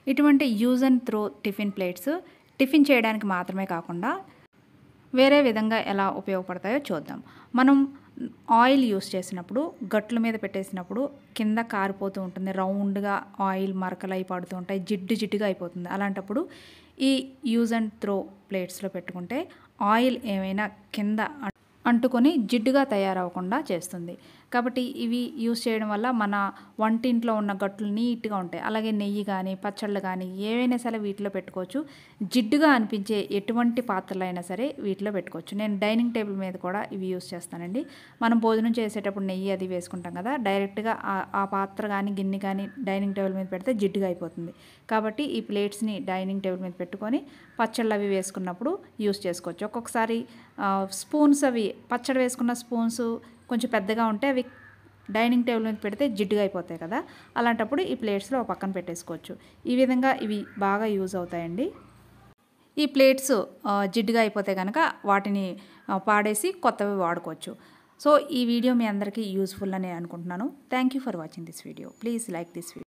ఇటువంటి use and throw tiffin plates tiffin చేయడానికి మాత్రమే కాకుండా వేరే విధంగా ఎలా ఉపయోగపడతాయో చూద్దాం మనం ఆయిల్ యూస్ చేసినప్పుడు గట్ల మీద పెట్టేసినప్పుడు కింద కారిపోతూ ఉంటుంది రౌండ్గా ఆయిల్ మరకలు అయి పడుతూ ఉంటాయి జిడ్డు జిడ్డుగా అయిపోతుంది అలాంటప్పుడు ఈ యూజ్ అండ్ త్రో ప్లేట్స్లో పెట్టుకుంటే ఆయిల్ ఏమైనా కింద అంటుకొని జిడ్డుగా తయారవకుండా చేస్తుంది కాబట్టి ఇవి యూస్ చేయడం వల్ల మన వంటింట్లో ఉన్న గట్లు నీట్గా ఉంటాయి అలాగే నెయ్యి కానీ పచ్చళ్ళు కానీ ఏవైనా సరే వీటిలో పెట్టుకోవచ్చు జిడ్డుగా అనిపించే ఎటువంటి పాత్రలు అయినా సరే వీటిలో పెట్టుకోవచ్చు నేను డైనింగ్ టేబుల్ మీద కూడా ఇవి యూస్ చేస్తానండి మనం భోజనం చేసేటప్పుడు నెయ్యి అది వేసుకుంటాం కదా డైరెక్ట్గా ఆ పాత్ర కానీ గిన్నె కానీ డైనింగ్ టేబుల్ మీద పెడితే జిడ్డుగా అయిపోతుంది కాబట్టి ఈ ప్లేట్స్ని డైనింగ్ టేబుల్ మీద పెట్టుకొని పచ్చళ్ళు అవి వేసుకున్నప్పుడు యూస్ చేసుకోవచ్చు ఒక్కొక్కసారి స్పూన్స్ అవి పచ్చడి వేసుకున్న స్పూన్స్ కొంచెం పెద్దగా ఉంటే అవి డైనింగ్ టేబుల్ మీద పెడితే జిడ్డుగా అయిపోతాయి కదా అలాంటప్పుడు ఈ ప్లేట్స్లో ఒక పక్కన పెట్టేసుకోవచ్చు ఈ విధంగా ఇవి బాగా యూజ్ అవుతాయండి ఈ ప్లేట్స్ జిడ్డుగా అయిపోతే కనుక వాటిని పాడేసి కొత్తవి వాడుకోవచ్చు సో ఈ వీడియో మీ అందరికీ యూస్ఫుల్ అని అనుకుంటున్నాను thank you for watching this video please like this video